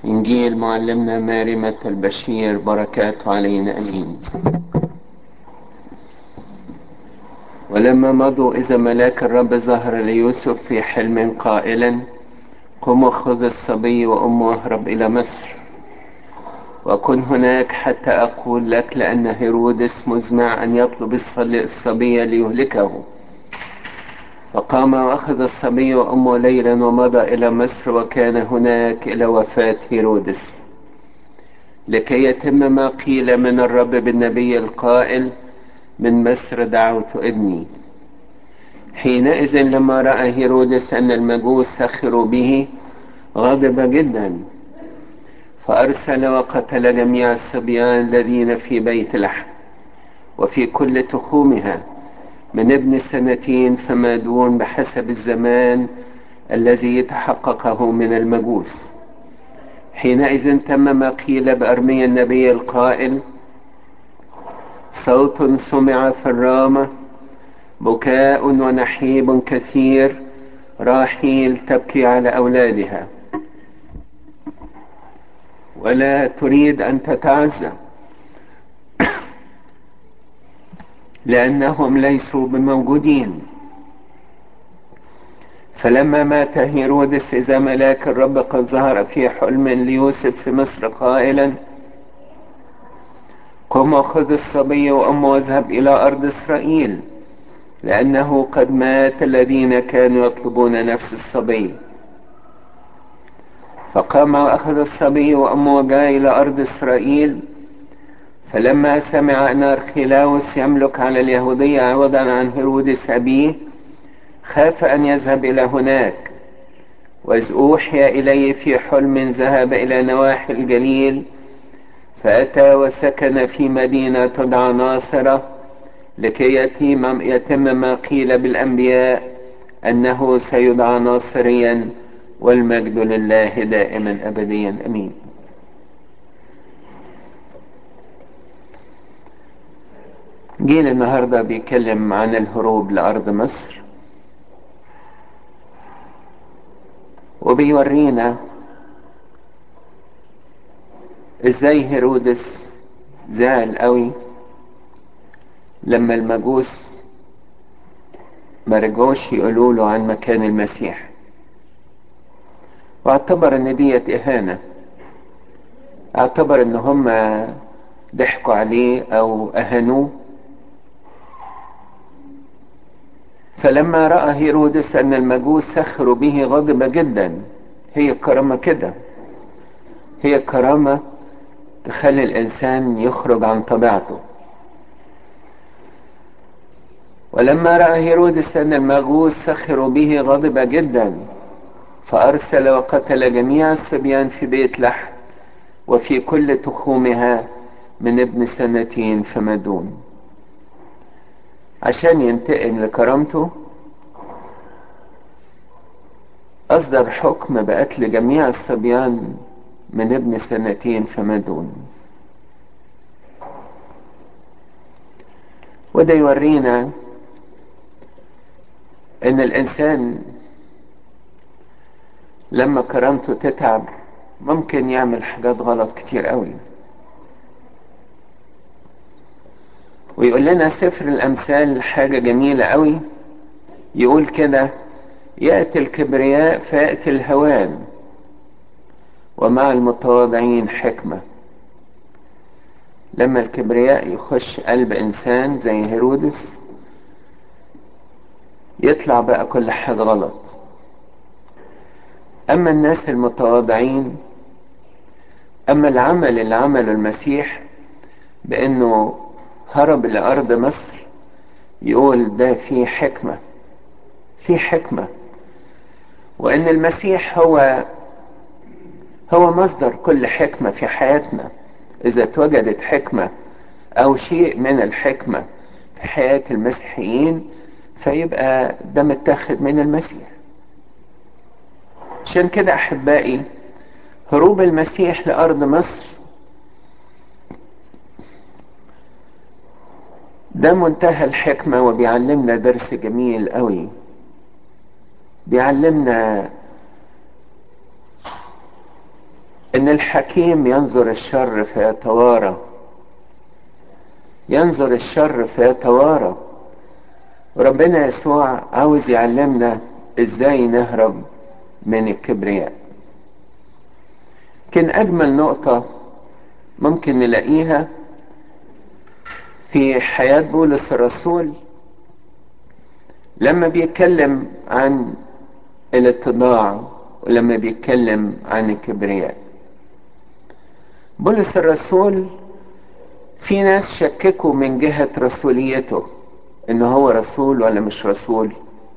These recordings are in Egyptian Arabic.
إنجيل معلمنا ماري البشير بركاته علينا أمين ولما مضوا إذا ملاك الرب ظهر ليوسف في حلم قائلا قم وخذ الصبي وأمه واهرب إلى مصر وكن هناك حتى أقول لك لأن هيرودس مزمع أن يطلب الصبي ليهلكه فقام وأخذ الصبي وأمه ليلا ومضى إلى مصر وكان هناك إلى وفاة هيرودس لكي يتم ما قيل من الرب بالنبي القائل من مصر دعوت ابني حينئذ لما رأى هيرودس أن المجوس سخروا به غضب جدا فأرسل وقتل جميع الصبيان الذين في بيت لحم وفي كل تخومها من ابن سنتين فما دون بحسب الزمان الذي يتحققه من المجوس حينئذ تم ما قيل بأرميا النبي القائل صوت سمع في الرامة بكاء ونحيب كثير راحيل تبكي على أولادها ولا تريد أن تتعزى لأنهم ليسوا بموجودين فلما مات هيرودس إذا ملاك الرب قد ظهر في حلم ليوسف في مصر قائلا قم وخذ الصبي وأمه واذهب إلى أرض إسرائيل لأنه قد مات الذين كانوا يطلبون نفس الصبي فقام وأخذ الصبي وأمه وجاء إلى أرض إسرائيل فلما سمع أن أرخيلاوس يملك على اليهودية عوضا عن هيرودس أبيه خاف أن يذهب إلى هناك وإذ أوحي إليه في حلم ذهب إلى نواحي الجليل فأتى وسكن في مدينة تدعى ناصرة لكي يتم, يتم ما قيل بالأنبياء أنه سيدعى ناصريا والمجد لله دائما أبديا أمين جيل النهاردة بيتكلم عن الهروب لأرض مصر وبيورينا ازاي هيرودس زعل قوي لما المجوس ما رجعوش يقولوا له عن مكان المسيح واعتبر ان ديت اهانه اعتبر ان هم ضحكوا عليه او اهانوه فلما راى هيرودس ان المجوس سخروا به غضب جدا هي الكرامه كده هي الكرامه تخلي الانسان يخرج عن طبيعته ولما راى هيرودس ان المجوس سخروا به غضب جدا فارسل وقتل جميع الصبيان في بيت لحم وفي كل تخومها من ابن سنتين فما دون عشان ينتقم لكرامته أصدر حكم بقتل جميع الصبيان من ابن سنتين فما دون وده يورينا ان الانسان لما كرامته تتعب ممكن يعمل حاجات غلط كتير قوي ويقول لنا سفر الامثال حاجة جميلة قوي يقول كده يأتي الكبرياء فيأتي الهوان ومع المتواضعين حكمة لما الكبرياء يخش قلب انسان زي هيرودس يطلع بقى كل حاجة غلط اما الناس المتواضعين اما العمل اللي عمله المسيح بانه هرب لأرض مصر يقول ده في حكمة في حكمة وإن المسيح هو هو مصدر كل حكمة في حياتنا إذا اتوجدت حكمة أو شيء من الحكمة في حياة المسيحيين فيبقى ده متاخد من المسيح عشان كده أحبائي هروب المسيح لأرض مصر ده منتهى الحكمة وبيعلمنا درس جميل قوي بيعلمنا ان الحكيم ينظر الشر فيتوارى ينظر الشر فيتوارى ربنا يسوع عاوز يعلمنا ازاي نهرب من الكبرياء كان اجمل نقطة ممكن نلاقيها في حياة بولس الرسول لما بيتكلم عن الاتضاع ولما بيتكلم عن الكبرياء بولس الرسول في ناس شككوا من جهة رسوليته ان هو رسول ولا مش رسول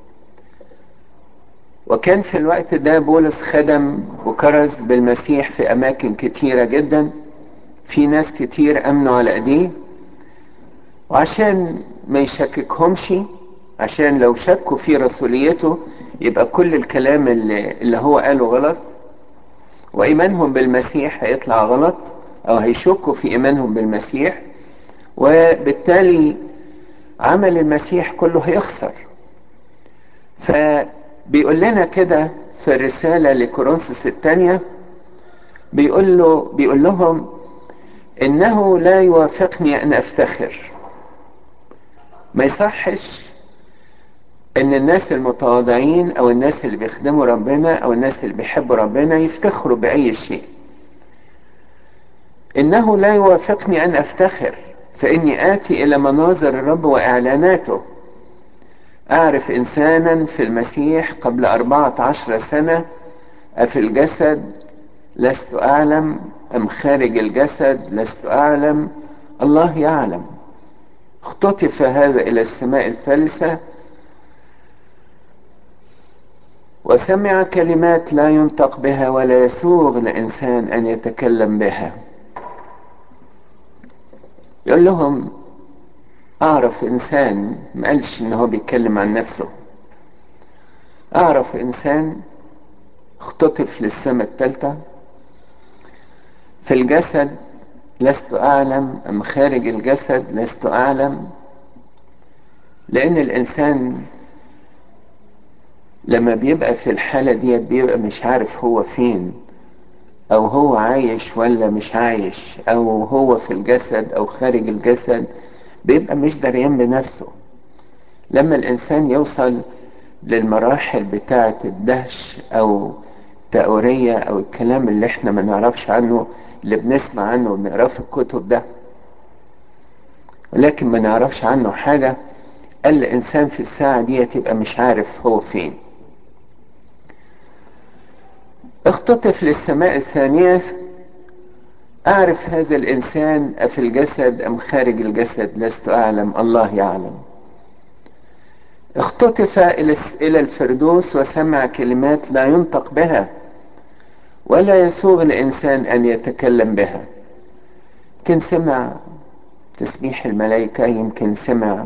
وكان في الوقت ده بولس خدم وكرز بالمسيح في اماكن كتيرة جدا في ناس كتير امنوا على ايديه وعشان ما يشككهمش عشان لو شكوا في رسوليته يبقى كل الكلام اللي, اللي هو قاله غلط وايمانهم بالمسيح هيطلع غلط او هيشكوا في ايمانهم بالمسيح وبالتالي عمل المسيح كله هيخسر فبيقول لنا كده في الرسالة لكورنثوس الثانية بيقول له بيقول لهم انه لا يوافقني ان افتخر ما يصحش ان الناس المتواضعين او الناس اللي بيخدموا ربنا او الناس اللي بيحبوا ربنا يفتخروا باي شيء انه لا يوافقني ان افتخر فاني اتي الى مناظر الرب واعلاناته اعرف انسانا في المسيح قبل اربعة عشر سنة افي الجسد لست اعلم ام خارج الجسد لست اعلم الله يعلم اختطف هذا الى السماء الثالثة وسمع كلمات لا ينطق بها ولا يسوغ لإنسان أن يتكلم بها يقول لهم أعرف إنسان ما قالش إن هو بيتكلم عن نفسه أعرف إنسان اختطف للسماء الثالثة في الجسد لست أعلم أم خارج الجسد لست أعلم لأن الإنسان لما بيبقى في الحالة دي بيبقى مش عارف هو فين او هو عايش ولا مش عايش او هو في الجسد او خارج الجسد بيبقى مش دريان بنفسه لما الانسان يوصل للمراحل بتاعة الدهش او التأورية او الكلام اللي احنا ما نعرفش عنه اللي بنسمع عنه وبنقراه في الكتب ده ولكن ما نعرفش عنه حاجة قال الانسان في الساعة دي يبقى مش عارف هو فين اختطف للسماء الثانية أعرف هذا الإنسان أفي الجسد أم خارج الجسد لست أعلم الله يعلم اختطف إلى الفردوس وسمع كلمات لا ينطق بها ولا يسوغ الإنسان أن يتكلم بها يمكن سمع تسبيح الملائكة يمكن سمع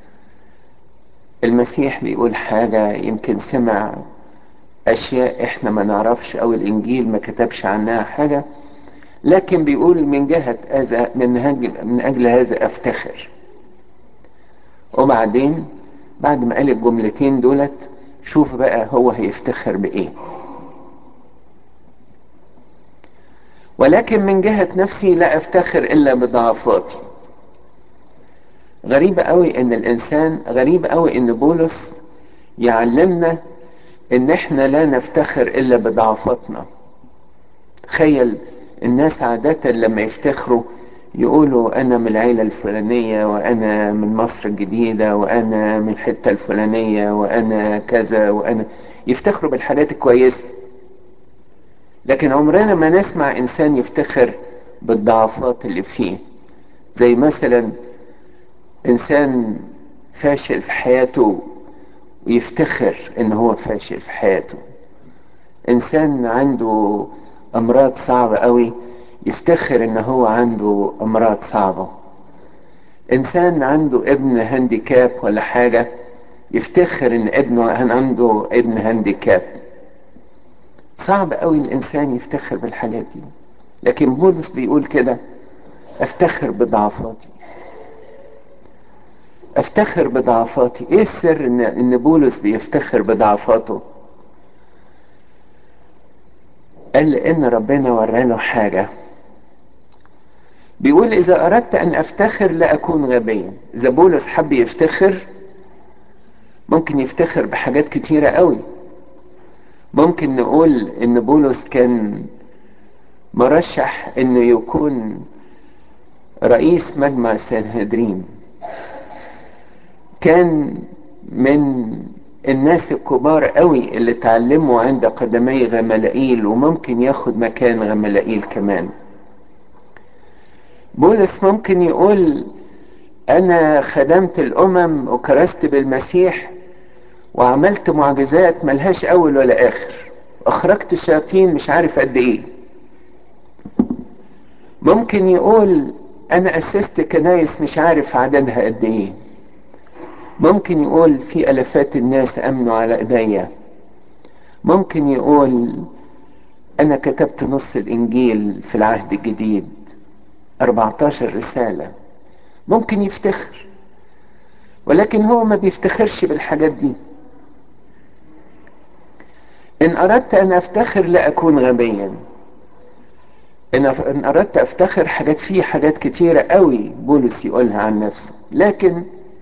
المسيح بيقول حاجة يمكن سمع اشياء احنا ما نعرفش او الانجيل ما كتبش عنها حاجة لكن بيقول من جهة هذا من, من اجل هذا افتخر وبعدين بعد ما قال الجملتين دولت شوف بقى هو هيفتخر بايه ولكن من جهة نفسي لا افتخر الا بضعفاتي غريب قوي ان الانسان غريب قوي ان بولس يعلمنا ان احنا لا نفتخر الا بضعفاتنا تخيل الناس عادة لما يفتخروا يقولوا انا من العيلة الفلانية وانا من مصر الجديدة وانا من الحتة الفلانية وانا كذا وانا يفتخروا بالحاجات الكويسة لكن عمرنا ما نسمع انسان يفتخر بالضعفات اللي فيه زي مثلا انسان فاشل في حياته ويفتخر ان هو فاشل في حياته انسان عنده امراض صعبة قوي يفتخر ان هو عنده امراض صعبة انسان عنده ابن هانديكاب ولا حاجة يفتخر ان ابنه عنده ابن هانديكاب صعب قوي الانسان يفتخر بالحاجات دي لكن بولس بيقول كده افتخر بضعفاتي افتخر بضعفاتي ايه السر ان ان بولس بيفتخر بضعفاته قال لان ربنا وراله حاجة بيقول اذا اردت ان افتخر لا اكون غبيا اذا بولس حب يفتخر ممكن يفتخر بحاجات كتيرة قوي ممكن نقول ان بولس كان مرشح انه يكون رئيس مجمع السنهدرين كان من الناس الكبار قوي اللي اتعلموا عند قدمي غملائيل وممكن ياخد مكان غملائيل كمان بولس ممكن يقول انا خدمت الامم وكرست بالمسيح وعملت معجزات ملهاش اول ولا اخر اخرجت الشياطين مش عارف قد ايه ممكن يقول انا اسست كنايس مش عارف عددها قد ايه ممكن يقول في الافات الناس امنوا على ايديا ممكن يقول انا كتبت نص الانجيل في العهد الجديد 14 رسالة ممكن يفتخر ولكن هو ما بيفتخرش بالحاجات دي ان اردت ان افتخر لا اكون غبيا ان ان اردت افتخر حاجات فيه حاجات كتيرة قوي بولس يقولها عن نفسه لكن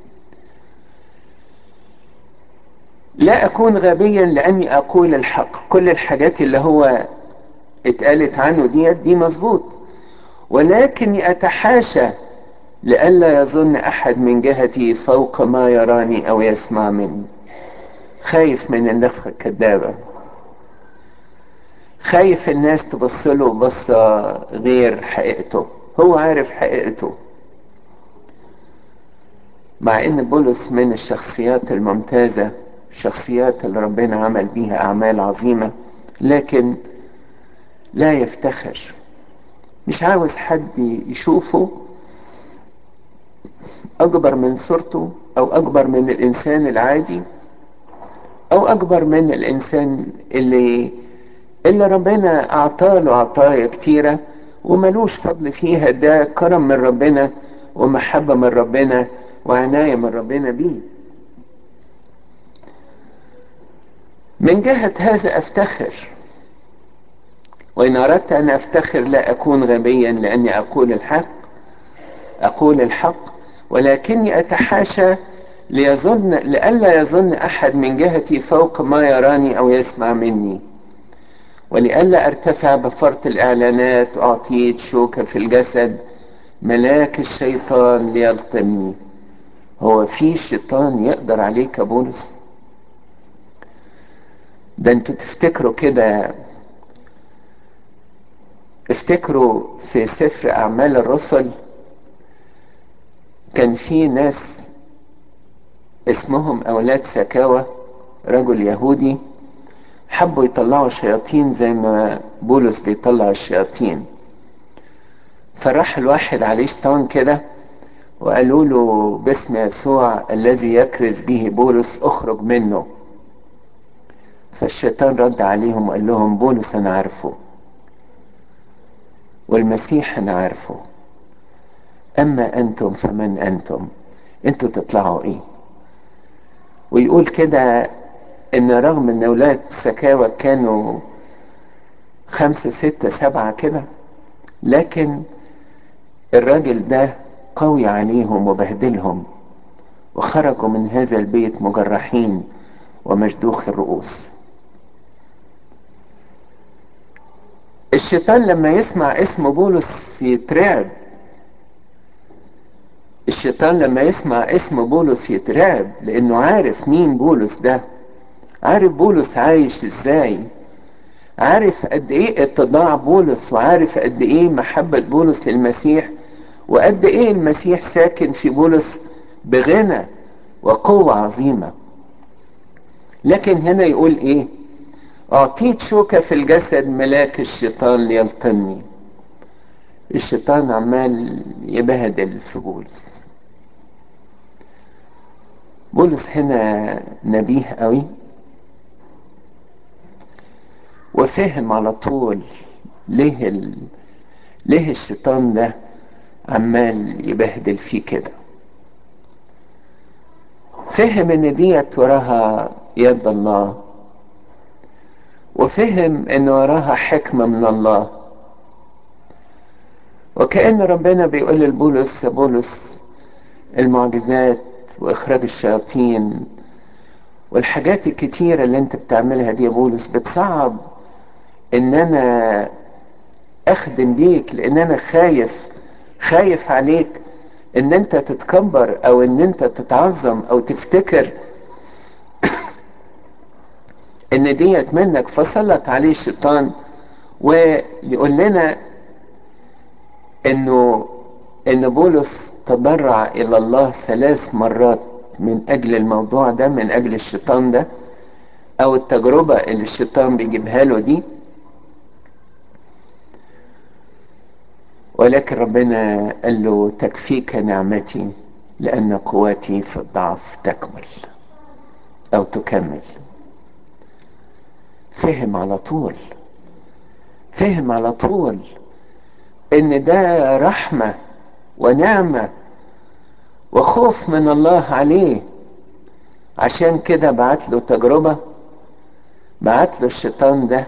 لا اكون غبيا لاني اقول الحق كل الحاجات اللي هو اتقالت عنه ديت دي مظبوط ولكني اتحاشى لئلا يظن احد من جهتي فوق ما يراني او يسمع مني خايف من النفخه الكذابه خايف الناس تبص له بصه غير حقيقته هو عارف حقيقته مع ان بولس من الشخصيات الممتازه الشخصيات اللي ربنا عمل بيها اعمال عظيمه لكن لا يفتخر مش عاوز حد يشوفه اكبر من صورته او اكبر من الانسان العادي او اكبر من الانسان اللي اللي ربنا اعطاله عطايا كتيره وملوش فضل فيها ده كرم من ربنا ومحبه من ربنا وعنايه من ربنا بيه من جهه هذا افتخر وان اردت ان افتخر لا اكون غبيا لاني اقول الحق اقول الحق ولكني اتحاشى ليظن لئلا يظن احد من جهتي فوق ما يراني او يسمع مني ولئلا ارتفع بفرط الاعلانات اعطيت شوكه في الجسد ملاك الشيطان ليلطمني هو في شيطان يقدر عليك يا بولس ده انتوا تفتكروا كده افتكروا في سفر اعمال الرسل كان في ناس اسمهم اولاد سكاوى رجل يهودي حبوا يطلعوا شياطين زي ما بولس بيطلع الشياطين فراح الواحد عليه شيطان كده وقالوا له باسم يسوع الذي يكرز به بولس اخرج منه فالشيطان رد عليهم وقال لهم بولس انا عارفه والمسيح انا عارفه اما انتم فمن انتم انتوا تطلعوا ايه ويقول كده ان رغم ان اولاد سكاوى كانوا خمسة ستة سبعة كده لكن الراجل ده قوي عليهم وبهدلهم وخرجوا من هذا البيت مجرحين ومشدوخ الرؤوس الشيطان لما يسمع اسم بولس يترعب الشيطان لما يسمع اسم بولس يترعب لانه عارف مين بولس ده عارف بولس عايش ازاي عارف قد ايه اتضاع بولس وعارف قد ايه محبة بولس للمسيح وقد ايه المسيح ساكن في بولس بغنى وقوة عظيمة لكن هنا يقول ايه اعطيت شوكة في الجسد ملاك الشيطان ليلطمني الشيطان عمال يبهدل في بولس بولس هنا نبيه قوي وفهم على طول ليه ال... ليه الشيطان ده عمال يبهدل فيه كده فهم ان ديت وراها يد الله وفهم ان وراها حكمة من الله وكأن ربنا بيقول لبولس يا بولس المعجزات واخراج الشياطين والحاجات الكتيرة اللي انت بتعملها دي يا بولس بتصعب ان انا اخدم بيك لان انا خايف خايف عليك ان انت تتكبر او ان انت تتعظم او تفتكر ان ديت منك فسلط عليه الشيطان ويقول لنا انه ان بولس تضرع الى الله ثلاث مرات من اجل الموضوع ده من اجل الشيطان ده او التجربة اللي الشيطان بيجيبها له دي ولكن ربنا قال له تكفيك نعمتي لان قوتي في الضعف تكمل او تكمل فهم على طول فهم على طول ان ده رحمة ونعمة وخوف من الله عليه عشان كده بعت له تجربة بعت له الشيطان ده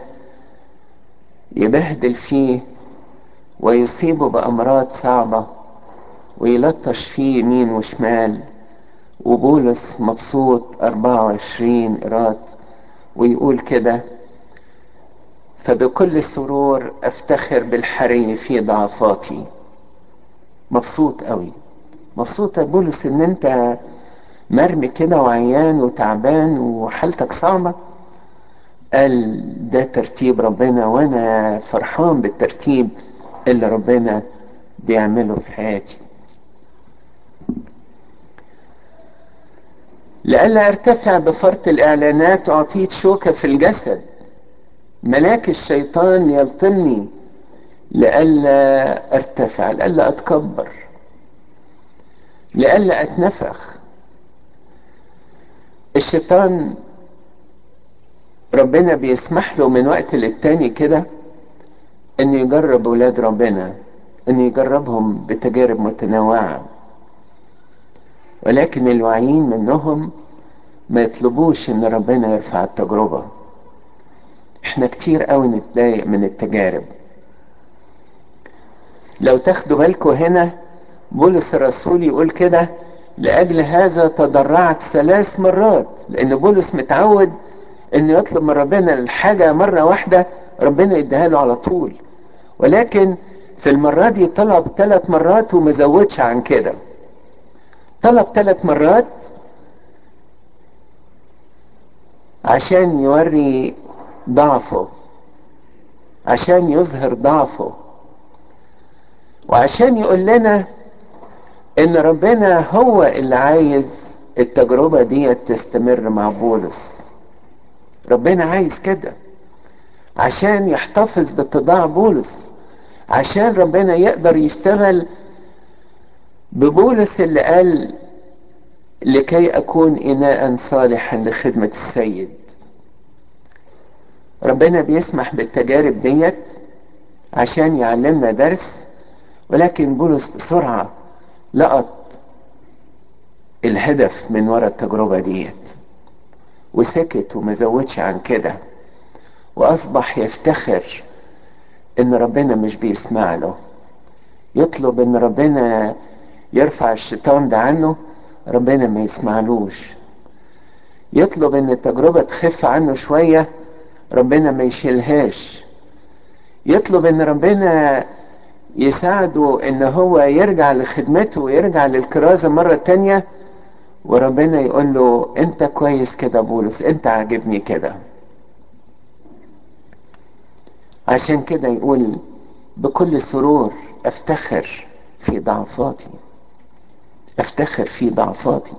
يبهدل فيه ويصيبه بأمراض صعبة ويلطش فيه يمين وشمال وبولس مبسوط 24 قراط ويقول كده فبكل سرور افتخر بالحري في ضعفاتي مبسوط قوي مبسوط يا بولس ان انت مرمي كده وعيان وتعبان وحالتك صعبة قال ده ترتيب ربنا وانا فرحان بالترتيب اللي ربنا بيعمله في حياتي لئلا ارتفع بفرط الاعلانات اعطيت شوكة في الجسد ملاك الشيطان يلطمني لئلا ارتفع لئلا اتكبر لئلا اتنفخ الشيطان ربنا بيسمح له من وقت للتاني كده انه يجرب ولاد ربنا انه يجربهم بتجارب متنوعة ولكن الواعيين منهم ما يطلبوش ان ربنا يرفع التجربة احنا كتير قوي نتضايق من التجارب لو تاخدوا بالكم هنا بولس الرسول يقول كده لأجل هذا تضرعت ثلاث مرات لأن بولس متعود إنه يطلب من ربنا الحاجة مرة واحدة ربنا يديها له على طول ولكن في المرة دي طلب ثلاث مرات وما زودش عن كده طلب ثلاث مرات عشان يوري ضعفه عشان يظهر ضعفه وعشان يقول لنا ان ربنا هو اللي عايز التجربة دي تستمر مع بولس ربنا عايز كده عشان يحتفظ باتضاع بولس عشان ربنا يقدر يشتغل ببولس اللي قال لكي اكون اناء صالحا لخدمة السيد ربنا بيسمح بالتجارب ديت عشان يعلمنا درس ولكن بولس بسرعة لقط الهدف من وراء التجربة ديت وسكت وما زودش عن كده واصبح يفتخر ان ربنا مش بيسمع له يطلب ان ربنا يرفع الشيطان ده عنه ربنا ما يسمعلوش يطلب ان التجربة تخف عنه شوية ربنا ما يشيلهاش يطلب ان ربنا يساعده ان هو يرجع لخدمته ويرجع للكرازة مرة تانية وربنا يقول له انت كويس كده بولس انت عاجبني كده عشان كده يقول بكل سرور افتخر في ضعفاتي افتخر في ضعفاتي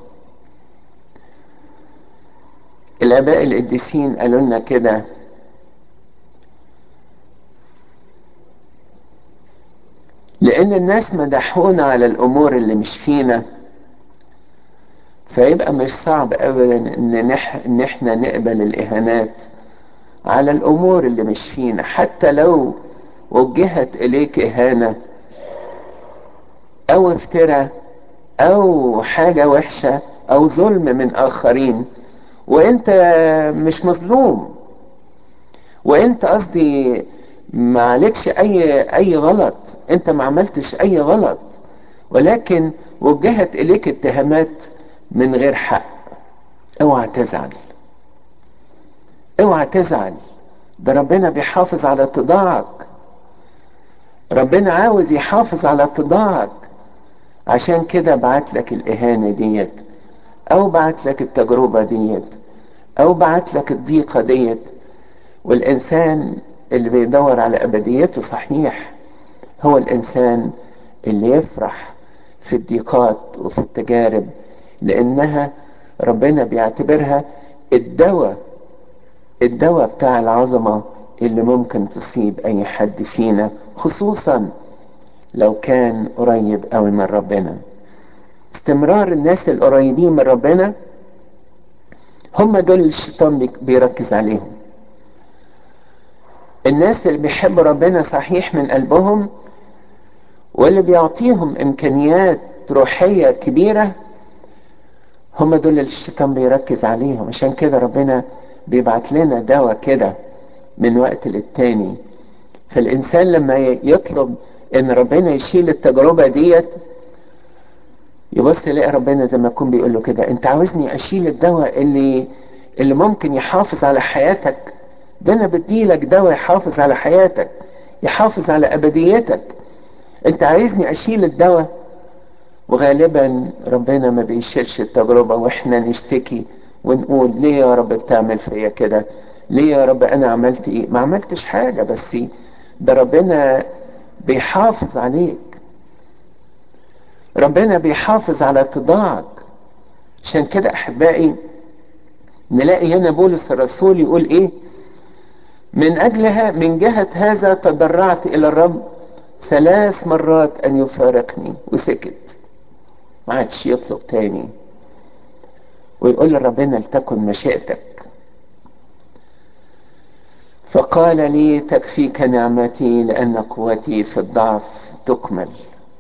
الاباء القديسين قالوا لنا كده لان الناس مدحونا على الامور اللي مش فينا فيبقى مش صعب ابدا ان, نح... ان احنا نقبل الاهانات على الامور اللي مش فينا حتى لو وجهت اليك اهانة او افتراء او حاجة وحشة او ظلم من اخرين وانت مش مظلوم وانت قصدي ما عليكش اي اي غلط انت ما عملتش اي غلط ولكن وجهت اليك اتهامات من غير حق اوعى تزعل اوعى تزعل ده ربنا بيحافظ على اتضاعك ربنا عاوز يحافظ على اتضاعك عشان كده بعت لك الاهانة ديت او بعت لك التجربة ديت او بعت لك الضيقة ديت والانسان اللي بيدور على ابديته صحيح هو الانسان اللي يفرح في الضيقات وفي التجارب لانها ربنا بيعتبرها الدواء الدواء بتاع العظمة اللي ممكن تصيب اي حد فينا خصوصا لو كان قريب قوي من ربنا استمرار الناس القريبين من ربنا هم دول الشيطان بيركز عليهم الناس اللي بيحبوا ربنا صحيح من قلبهم واللي بيعطيهم امكانيات روحية كبيرة هم دول اللي الشيطان بيركز عليهم عشان كده ربنا بيبعت لنا دواء كده من وقت للتاني فالانسان لما يطلب ان ربنا يشيل التجربة ديت يبص يلاقي ربنا زي ما يكون بيقول له كده انت عاوزني اشيل الدواء اللي اللي ممكن يحافظ على حياتك ده انا بديلك دواء يحافظ على حياتك يحافظ على ابديتك انت عايزني اشيل الدواء وغالبا ربنا ما بيشيلش التجربة واحنا نشتكي ونقول ليه يا رب بتعمل فيا كده ليه يا رب انا عملت ايه ما عملتش حاجة بس ده ربنا بيحافظ عليك ربنا بيحافظ على اتضاعك عشان كده احبائي نلاقي هنا بولس الرسول يقول ايه من اجلها من جهة هذا تضرعت الى الرب ثلاث مرات ان يفارقني وسكت ما عادش يطلب تاني ويقول لربنا لتكن مشيئتك فقال لي تكفيك نعمتي لان قوتي في الضعف تكمل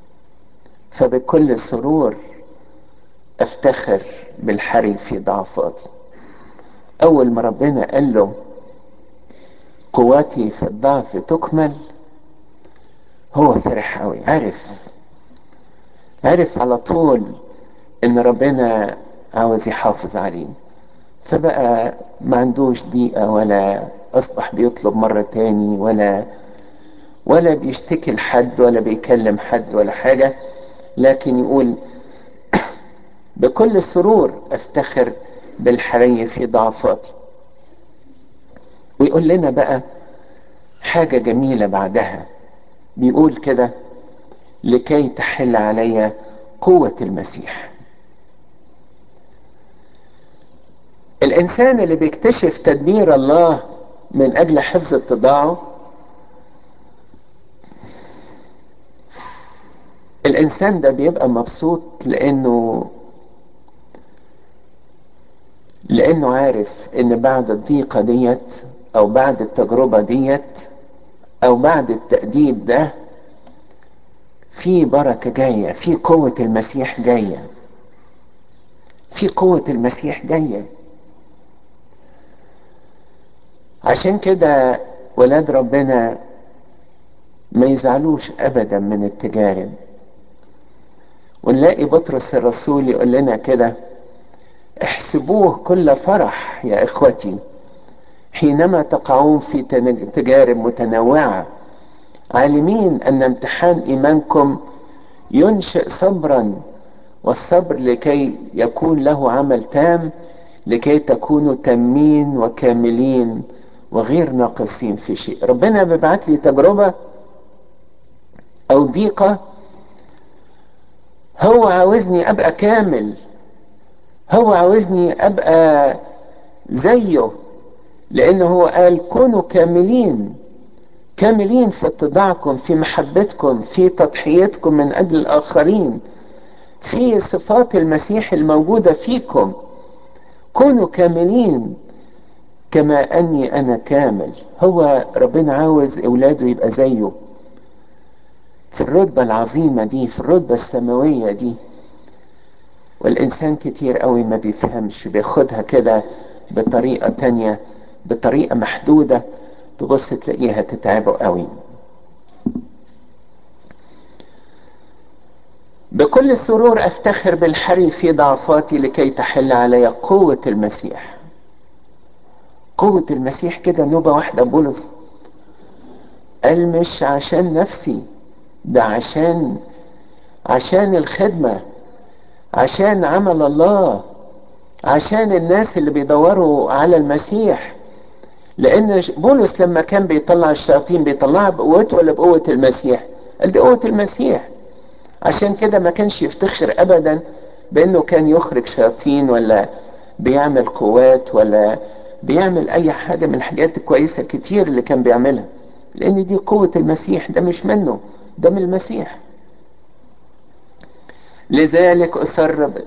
فبكل سرور افتخر بالحري في ضعفاتي اول ما ربنا قال له قوتي في الضعف تكمل هو فرح قوي عرف عرف على طول ان ربنا عاوز يحافظ عليه فبقى ما عندوش ضيقة ولا اصبح بيطلب مرة تاني ولا ولا بيشتكي لحد ولا بيكلم حد ولا حاجة لكن يقول بكل سرور افتخر بالحري في ضعفاتي ويقول لنا بقى حاجة جميلة بعدها بيقول كده لكي تحل علي قوة المسيح الانسان اللي بيكتشف تدبير الله من اجل حفظ اتضاعه الانسان ده بيبقى مبسوط لانه لانه عارف ان بعد الضيقة ديت او بعد التجربة ديت او بعد التأديب ده في بركة جاية في قوة المسيح جاية في قوة المسيح جاية عشان كده ولاد ربنا ما يزعلوش ابدا من التجارب ونلاقي بطرس الرسول يقول لنا كده احسبوه كل فرح يا اخوتي حينما تقعون في تجارب متنوعه عالمين ان امتحان ايمانكم ينشئ صبرا والصبر لكي يكون له عمل تام لكي تكونوا تامين وكاملين وغير ناقصين في شيء ربنا بيبعت لي تجربه او ضيقه هو عاوزني ابقى كامل هو عاوزني ابقى زيه لانه هو قال كونوا كاملين كاملين في اتضاعكم في محبتكم في تضحيتكم من اجل الاخرين في صفات المسيح الموجوده فيكم كونوا كاملين كما اني انا كامل هو ربنا عاوز اولاده يبقى زيه في الرتبه العظيمه دي في الرتبه السماويه دي والإنسان كتير قوي ما بيفهمش بياخدها كده بطريقة تانية بطريقة محدودة تبص تلاقيها تتعبه قوي بكل سرور افتخر بالحري في ضعفاتي لكي تحل علي قوة المسيح قوة المسيح كده نوبة واحدة بولس قال مش عشان نفسي ده عشان عشان الخدمة عشان عمل الله عشان الناس اللي بيدوروا على المسيح لان بولس لما كان بيطلع الشياطين بيطلعها بقوته ولا بقوة المسيح قال دي قوة المسيح عشان كده ما كانش يفتخر ابدا بانه كان يخرج شياطين ولا بيعمل قوات ولا بيعمل اي حاجة من الحاجات الكويسة كتير اللي كان بيعملها لان دي قوة المسيح ده مش منه ده من المسيح لذلك أسر ب...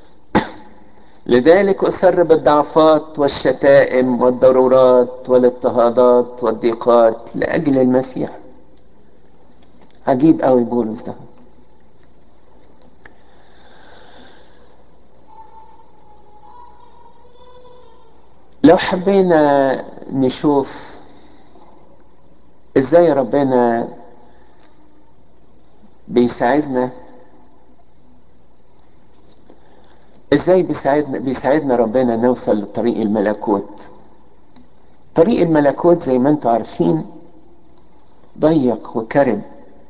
لذلك أسر بالضعفات والشتائم والضرورات والاضطهادات والضيقات لأجل المسيح عجيب قوي بولس ده لو حبينا نشوف ازاي ربنا بيساعدنا ازاي بيساعدنا بيساعدنا ربنا نوصل لطريق الملكوت طريق الملكوت زي ما انتم عارفين ضيق وكرب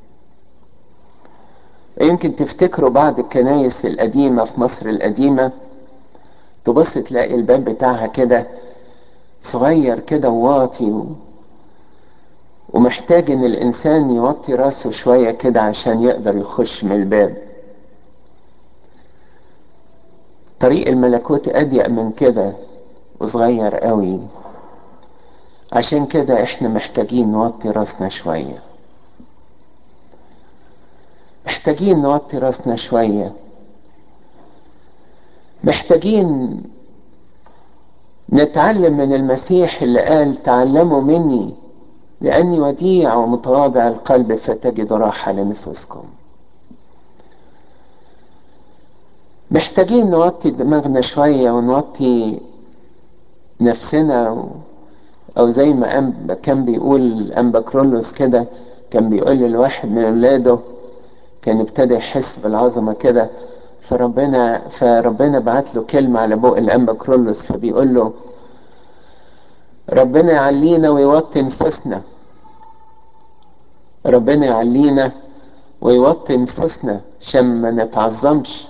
يمكن تفتكروا بعض الكنايس القديمة في مصر القديمة تبص تلاقي الباب بتاعها كده صغير كده وواطي و... ومحتاج ان الانسان يوطي راسه شوية كده عشان يقدر يخش من الباب طريق الملكوت اضيق من كده وصغير قوي عشان كده احنا محتاجين نوطي راسنا شوية محتاجين نوطي راسنا شوية محتاجين نتعلم من المسيح اللي قال تعلموا مني لأني وديع ومتواضع القلب فتجد راحة لنفوسكم محتاجين نوطي دماغنا شوية ونوطي نفسنا و... أو زي ما أم... كان بيقول أنبا كرولوس كده كان بيقول للواحد من ولاده كان ابتدى يحس بالعظمة كده فربنا فربنا بعت له كلمة على بوق الأنبا كرولوس فبيقول له ربنا يعلينا ويوطي نفوسنا ربنا يعلينا ويوطي نفوسنا عشان ما نتعظمش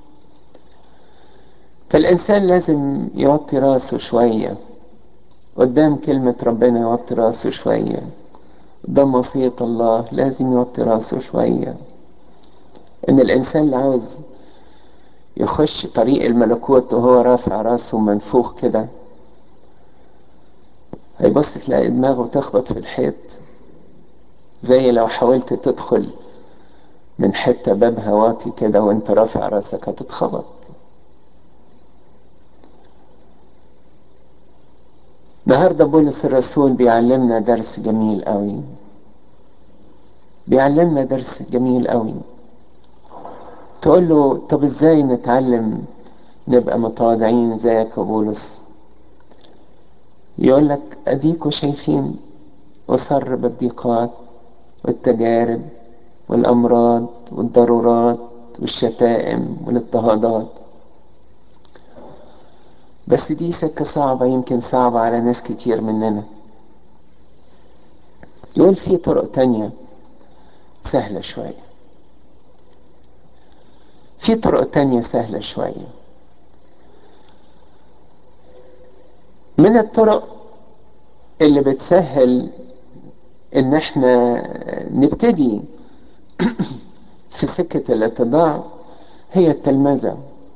فالإنسان لازم يوطي راسه شوية قدام كلمة ربنا يوطي راسه شوية قدام وصية الله لازم يوطي راسه شوية إن الإنسان اللي عاوز يخش طريق الملكوت وهو رافع راسه منفوخ كده هيبص تلاقي دماغه تخبط في الحيط زي لو حاولت تدخل من حتة بابها واطي كده وانت رافع راسك هتتخبط النهارده بولس الرسول بيعلمنا درس جميل قوي بيعلمنا درس جميل قوي تقول له طب ازاي نتعلم نبقى متواضعين زيك يا بولس يقول لك اديكوا شايفين اصر بالضيقات والتجارب والامراض والضرورات والشتائم والاضطهادات بس دي سكة صعبة يمكن صعبة على ناس كتير مننا يقول في طرق تانية سهلة شوية في طرق تانية سهلة شوية من الطرق اللي بتسهل ان احنا نبتدي في سكة الاتضاع هي التلمذة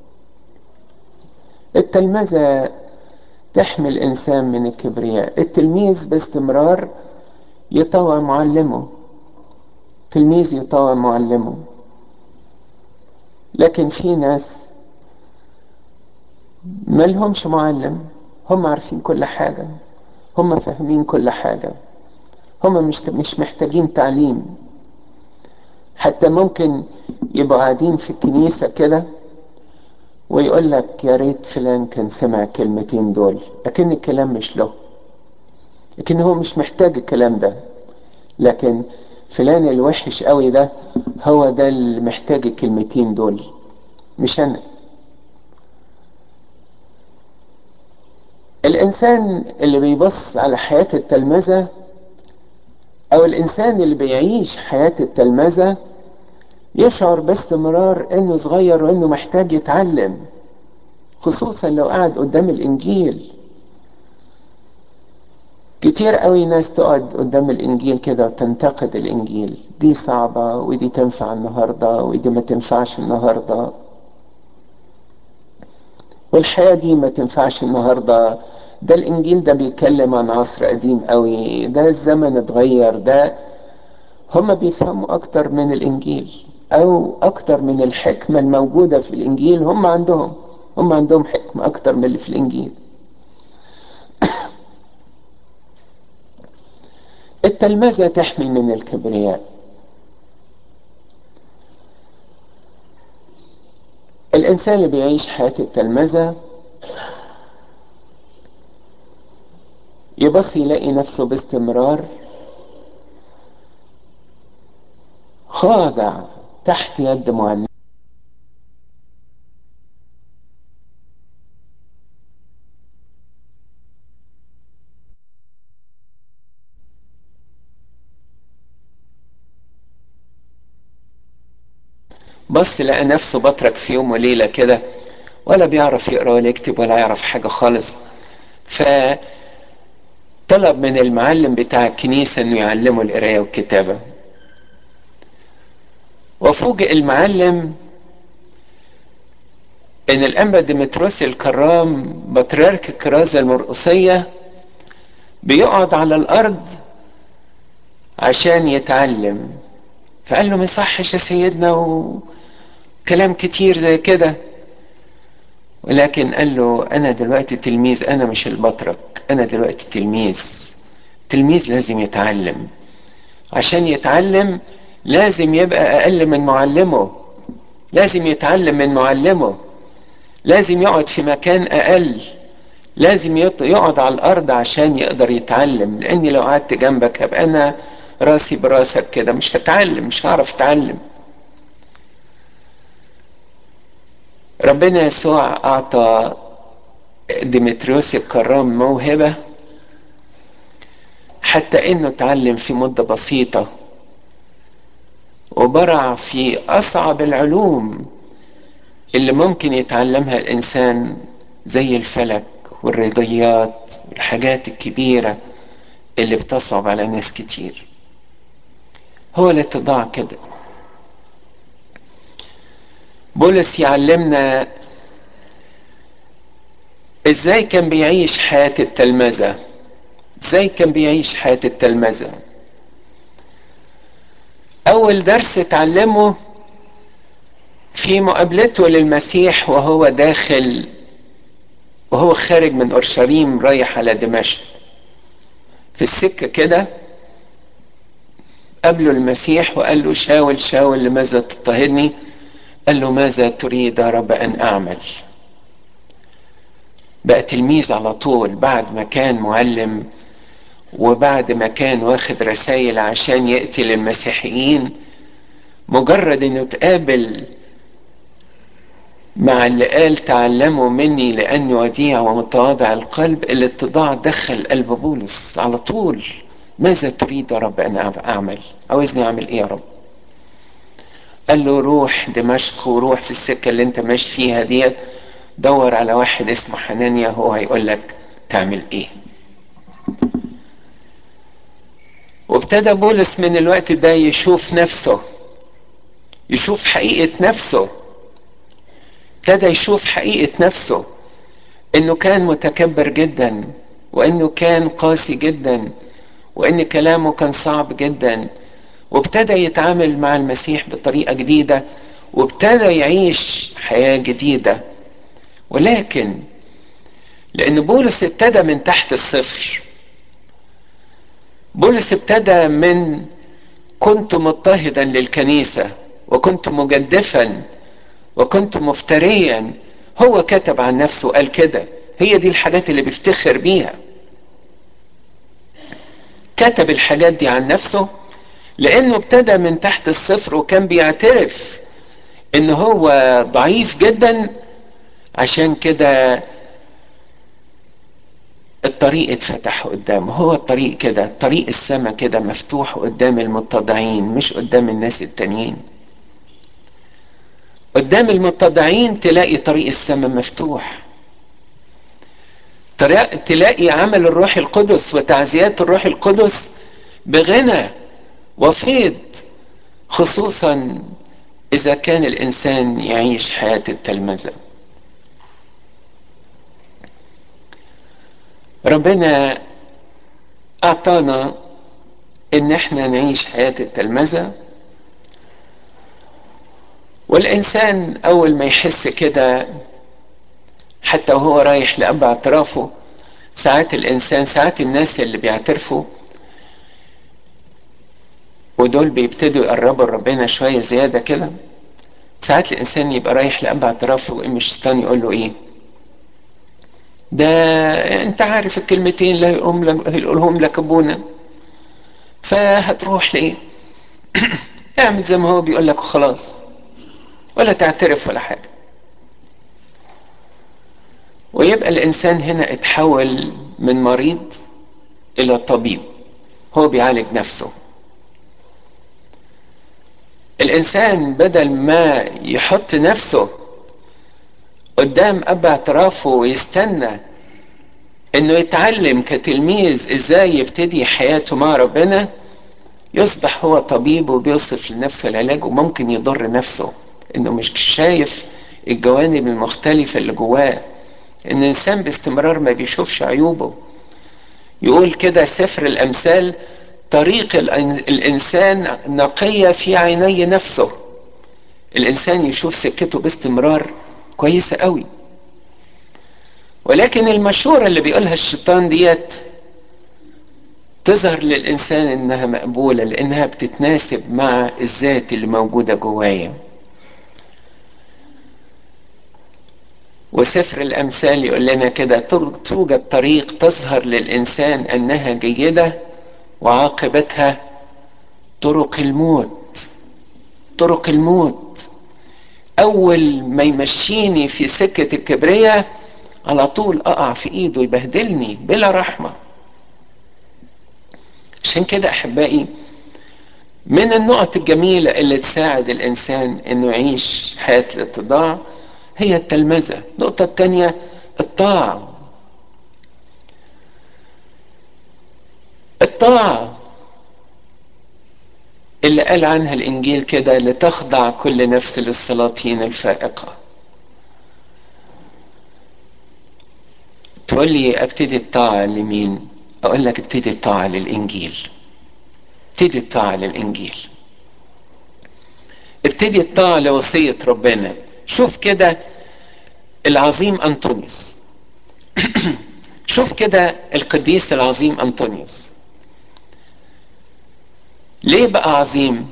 التلمذة تحمي الإنسان من الكبرياء التلميذ باستمرار يطوع معلمه تلميذ يطوع معلمه لكن في ناس ما لهمش معلم هم عارفين كل حاجة هم فاهمين كل حاجة هم مش مش محتاجين تعليم حتى ممكن يبقوا قاعدين في الكنيسة كده ويقول لك يا ريت فلان كان سمع كلمتين دول لكن الكلام مش له لكن هو مش محتاج الكلام ده لكن فلان الوحش قوي ده هو ده اللي محتاج الكلمتين دول مش انا الانسان اللي بيبص على حياة التلمذة او الانسان اللي بيعيش حياة التلمذة يشعر باستمرار انه صغير وانه محتاج يتعلم خصوصا لو قعد قدام الانجيل كتير قوي ناس تقعد قدام الانجيل كده وتنتقد الانجيل دي صعبة ودي تنفع النهاردة ودي ما تنفعش النهاردة والحياة دي ما تنفعش النهاردة ده الانجيل ده بيتكلم عن عصر قديم قوي ده الزمن اتغير ده هم بيفهموا اكتر من الانجيل او اكتر من الحكمة الموجودة في الانجيل هم عندهم هم عندهم حكمة اكتر من اللي في الانجيل التلمذة تحمي من الكبرياء الإنسان اللي بيعيش حياة التلمذة يبص يلاقي نفسه باستمرار خاضع تحت يد معلم بص لقى نفسه بطرك في يوم وليلة كده ولا بيعرف يقرا ولا يكتب ولا يعرف حاجة خالص فطلب من المعلم بتاع الكنيسة انه يعلمه القراية والكتابة وفوجئ المعلم ان الانبا ديمتروس الكرام بطريرك الكرازة المرقصية بيقعد على الارض عشان يتعلم فقال له ما يصحش يا سيدنا وكلام كتير زي كده ولكن قال له انا دلوقتي تلميذ انا مش البطرك انا دلوقتي تلميذ تلميذ لازم يتعلم عشان يتعلم لازم يبقى اقل من معلمه لازم يتعلم من معلمه لازم يقعد في مكان اقل لازم يقعد على الارض عشان يقدر يتعلم لاني لو قعدت جنبك هبقى انا راسي براسك كده مش هتعلم مش هعرف اتعلم ربنا يسوع اعطى ديمتريوس الكرام موهبة حتى انه اتعلم في مدة بسيطة وبرع في اصعب العلوم اللي ممكن يتعلمها الانسان زي الفلك والرياضيات والحاجات الكبيرة اللي بتصعب على ناس كتير هو الاتضاع كده بولس يعلمنا ازاي كان بيعيش حياة التلمذة ازاي كان بيعيش حياة التلمذة اول درس اتعلمه في مقابلته للمسيح وهو داخل وهو خارج من اورشليم رايح على دمشق في السكة كده قابله المسيح وقال له شاول شاول لماذا تضطهدني قال له ماذا تريد يا رب ان اعمل بقى تلميذ على طول بعد ما كان معلم وبعد ما كان واخد رسائل عشان يقتل المسيحيين مجرد انه تقابل مع اللي قال تعلموا مني لاني وديع ومتواضع القلب الاتضاع دخل قلب بولس على طول ماذا تريد يا رب ان اعمل عاوزني اعمل ايه يا رب قال له روح دمشق وروح في السكه اللي انت ماشي فيها ديت دور على واحد اسمه حنانيا هو هيقول لك تعمل ايه وابتدى بولس من الوقت ده يشوف نفسه يشوف حقيقة نفسه ابتدى يشوف حقيقة نفسه انه كان متكبر جدا وانه كان قاسي جدا وان كلامه كان صعب جدا وابتدى يتعامل مع المسيح بطريقة جديدة وابتدى يعيش حياة جديدة ولكن لان بولس ابتدى من تحت الصفر بولس ابتدى من كنت مضطهدا للكنيسة وكنت مجدفا وكنت مفتريا هو كتب عن نفسه قال كده هي دي الحاجات اللي بيفتخر بيها كتب الحاجات دي عن نفسه لانه ابتدى من تحت الصفر وكان بيعترف ان هو ضعيف جدا عشان كده الطريق اتفتح قدامه هو الطريق كده طريق السماء كده مفتوح قدام المتضعين مش قدام الناس التانيين قدام المتضعين تلاقي طريق السماء مفتوح تلاقي عمل الروح القدس وتعزيات الروح القدس بغنى وفيض خصوصا اذا كان الانسان يعيش حياه التلمذه ربنا اعطانا ان احنا نعيش حياه التلمذه والانسان اول ما يحس كده حتى وهو رايح لاب اعترافه ساعات الانسان ساعات الناس اللي بيعترفوا ودول بيبتدوا يقربوا لربنا شويه زياده كده ساعات الانسان يبقى رايح لاب اعترافه ويقوم الشيطان يقول له ايه ده انت عارف الكلمتين اللي هيقوم لك هيقولهم لك ابونا فهتروح لايه اعمل زي ما هو بيقول لك وخلاص ولا تعترف ولا حاجه ويبقى الانسان هنا اتحول من مريض الى طبيب هو بيعالج نفسه الانسان بدل ما يحط نفسه قدام اب اعترافه ويستنى انه يتعلم كتلميذ ازاي يبتدي حياته مع ربنا يصبح هو طبيب وبيوصف لنفسه العلاج وممكن يضر نفسه انه مش شايف الجوانب المختلفة اللي جواه ان الانسان باستمرار ما بيشوفش عيوبه يقول كده سفر الامثال طريق الانسان نقية في عيني نفسه الانسان يشوف سكته باستمرار كويسة قوي ولكن المشورة اللي بيقولها الشيطان ديت تظهر للإنسان إنها مقبولة لأنها بتتناسب مع الذات اللي موجودة جوايا وسفر الأمثال يقول لنا كده توجد طريق تظهر للإنسان أنها جيدة وعاقبتها طرق الموت طرق الموت أول ما يمشيني في سكة الكبرية على طول أقع في إيده يبهدلني بلا رحمة عشان كده أحبائي من النقط الجميلة اللي تساعد الإنسان إنه يعيش حياة الاتضاع هي التلمذة النقطة الثانية الطاعة الطاعة اللي قال عنها الإنجيل كده لتخضع كل نفس للسلاطين الفائقة تقول لي ابتدي الطاعة لمين اقول لك ابتدي الطاعة للانجيل ابتدي الطاعة للانجيل ابتدي الطاعة لوصية ربنا شوف كده العظيم انطونيوس شوف كده القديس العظيم انطونيوس ليه بقى عظيم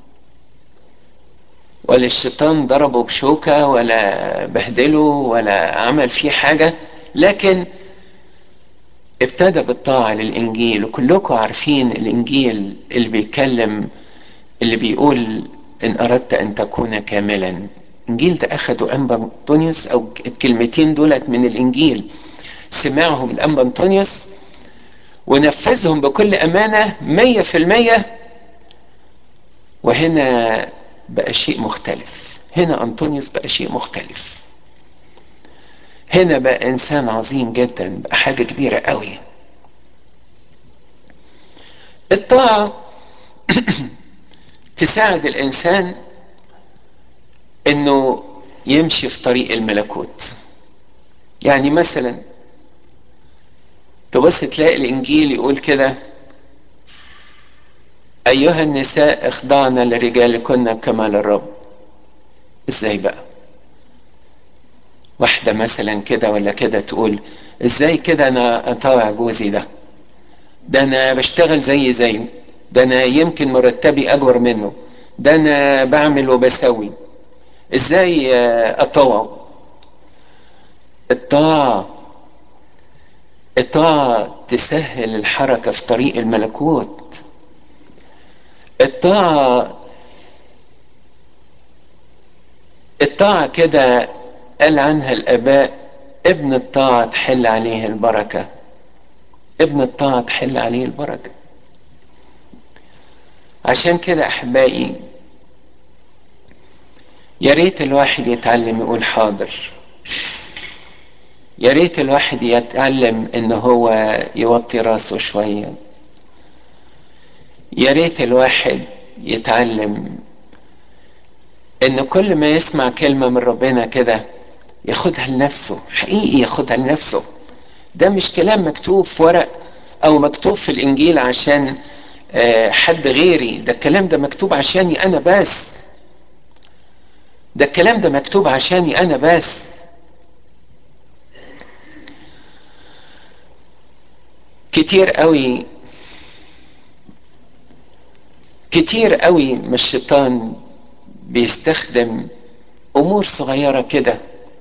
ولا الشيطان ضربه بشوكة ولا بهدله ولا عمل فيه حاجة لكن ابتدى بالطاعة للإنجيل وكلكم عارفين الإنجيل اللي بيتكلم اللي بيقول إن أردت أن تكون كاملا الإنجيل ده أخده أنبا أنطونيوس أو الكلمتين دولت من الإنجيل سمعهم الأنبا أنطونيوس ونفذهم بكل أمانة مية في المية وهنا بقى شيء مختلف هنا أنطونيوس بقى شيء مختلف هنا بقى انسان عظيم جدا بقى حاجه كبيره قوي الطاعه تساعد الانسان انه يمشي في طريق الملكوت يعني مثلا تبص تلاقي الانجيل يقول كده ايها النساء اخضعن لرجالكن كما للرب ازاي بقى واحدة مثلا كده ولا كده تقول ازاي كده انا اطاوع جوزي ده ده انا بشتغل زي زيه ده انا يمكن مرتبي اكبر منه ده انا بعمل وبسوي ازاي اطوعه الطاعة الطاعة تسهل الحركة في طريق الملكوت الطاعة الطاعة كده قال عنها الآباء ابن الطاعة تحل عليه البركة ابن الطاعة تحل عليه البركة عشان كده أحبائي يا ريت الواحد يتعلم يقول حاضر يا ريت الواحد يتعلم ان هو يوطي راسه شوية يا ريت الواحد يتعلم ان كل ما يسمع كلمة من ربنا كده ياخدها لنفسه حقيقي ياخدها لنفسه ده مش كلام مكتوب في ورق او مكتوب في الانجيل عشان حد غيري ده الكلام ده مكتوب عشاني انا بس ده الكلام ده مكتوب عشاني انا بس كتير قوي كتير قوي ما الشيطان بيستخدم امور صغيره كده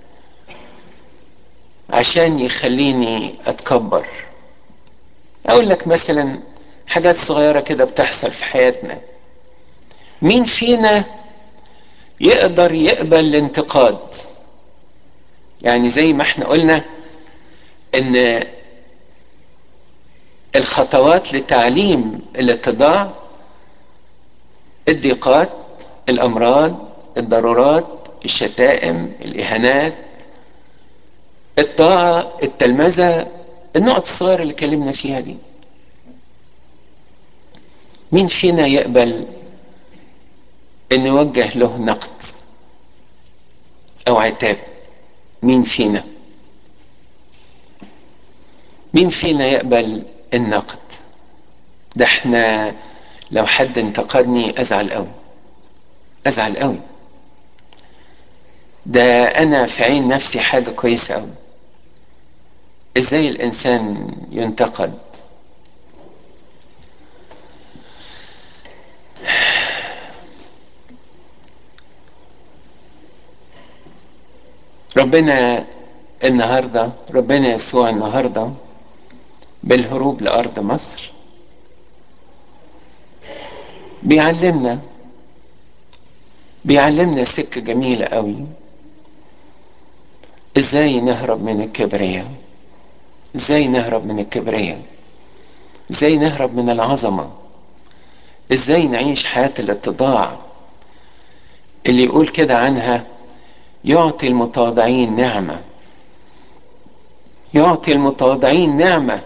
عشان يخليني اتكبر اقول لك مثلا حاجات صغيره كده بتحصل في حياتنا مين فينا يقدر يقبل الانتقاد يعني زي ما احنا قلنا ان الخطوات لتعليم الاتضاع الضيقات الامراض الضرورات الشتائم الاهانات الطاعه التلمذه النقط الصغيره اللي اتكلمنا فيها دي مين فينا يقبل ان يوجه له نقد او عتاب مين فينا مين فينا يقبل النقد ده احنا لو حد انتقدني ازعل قوي ازعل قوي ده انا في عين نفسي حاجه كويسه قوي ازاي الانسان ينتقد ربنا النهارده ربنا يسوع النهارده بالهروب لارض مصر بيعلمنا بيعلمنا سكه جميله قوي ازاي نهرب من الكبرياء ازاي نهرب من الكبرياء ازاي نهرب من العظمه ازاي نعيش حياه الاتضاع اللي يقول كده عنها يعطي المتواضعين نعمه يعطي المتواضعين نعمه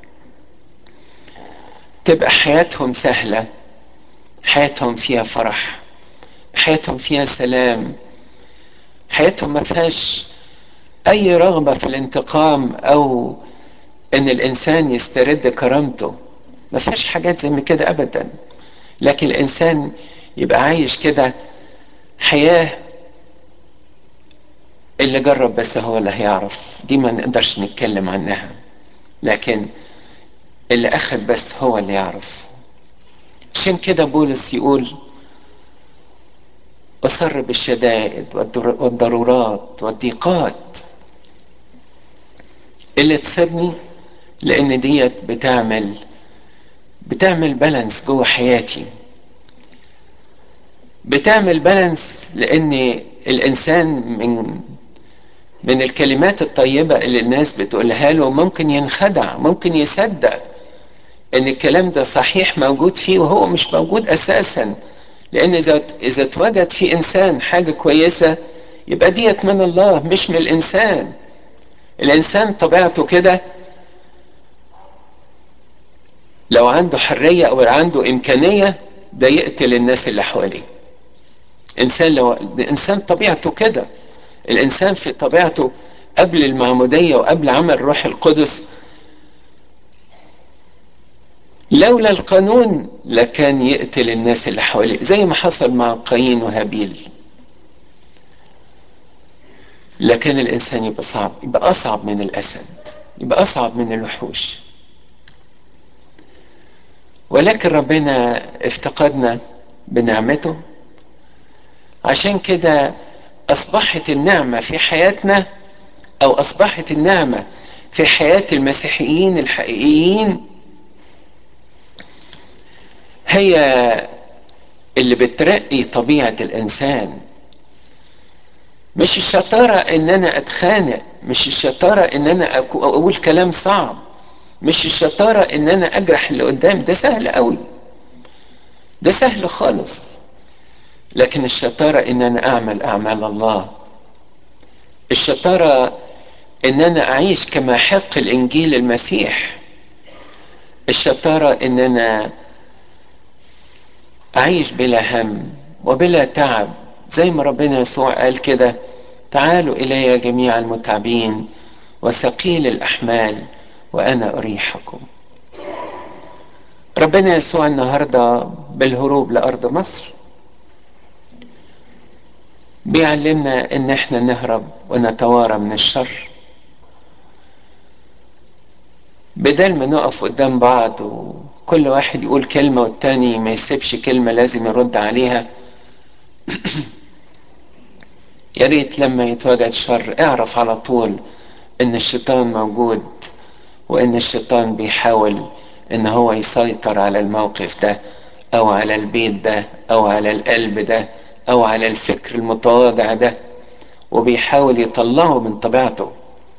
تبقى حياتهم سهله حياتهم فيها فرح حياتهم فيها سلام حياتهم ما فيهاش اي رغبه في الانتقام او ان الانسان يسترد كرامته ما فيهاش حاجات زي كده ابدا لكن الانسان يبقى عايش كده حياه اللي جرب بس هو اللي هيعرف دي ما نقدرش نتكلم عنها لكن اللي اخذ بس هو اللي يعرف عشان كده بولس يقول أصر بالشدائد والضرورات والضيقات اللي تصيبني لأن ديت بتعمل بتعمل بالانس جوه حياتي بتعمل بالانس لأن الإنسان من من الكلمات الطيبة اللي الناس بتقولها له ممكن ينخدع ممكن يصدق ان الكلام ده صحيح موجود فيه وهو مش موجود اساسا لان اذا اذا اتوجد في انسان حاجه كويسه يبقى ديت من الله مش من الانسان الانسان طبيعته كده لو عنده حريه او عنده امكانيه ده يقتل الناس اللي حواليه انسان لو الانسان طبيعته كده الانسان في طبيعته قبل المعموديه وقبل عمل روح القدس لولا القانون لكان يقتل الناس اللي حواليه زي ما حصل مع قايين وهابيل لكن الانسان يبقى صعب يبقى اصعب من الاسد يبقى اصعب من الوحوش ولكن ربنا افتقدنا بنعمته عشان كده اصبحت النعمه في حياتنا او اصبحت النعمه في حياة المسيحيين الحقيقيين هي اللي بترقي طبيعة الإنسان مش الشطارة إن أنا أتخانق مش الشطارة إن أنا أقول كلام صعب مش الشطارة إن أنا أجرح اللي قدام ده سهل قوي ده سهل خالص لكن الشطارة إن أنا أعمل أعمال الله الشطارة إن أنا أعيش كما حق الإنجيل المسيح الشطارة إن أنا أعيش بلا هم وبلا تعب زي ما ربنا يسوع قال كده تعالوا إلي جميع المتعبين وثقيل الأحمال وأنا أريحكم ربنا يسوع النهاردة بالهروب لأرض مصر بيعلمنا ان احنا نهرب ونتوارى من الشر بدل ما نقف قدام بعض وكل واحد يقول كلمة والتاني ما يسيبش كلمة لازم يرد عليها يا ريت لما يتواجد شر اعرف على طول ان الشيطان موجود وان الشيطان بيحاول ان هو يسيطر على الموقف ده او على البيت ده او على القلب ده او على الفكر المتواضع ده وبيحاول يطلعه من طبيعته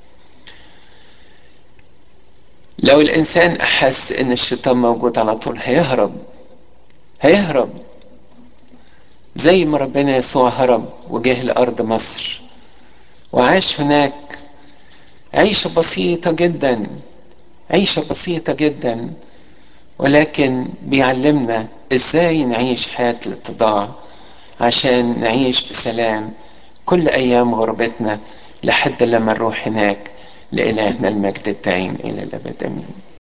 لو الانسان احس ان الشيطان موجود على طول هيهرب هيهرب زي ما ربنا يسوع هرب وجه لارض مصر وعاش هناك عيشه بسيطه جدا عيشه بسيطه جدا ولكن بيعلمنا ازاي نعيش حياه الاتضاع عشان نعيش بسلام كل ايام غربتنا لحد لما نروح هناك لإلهنا المجد الدائم إلى الأبد أمين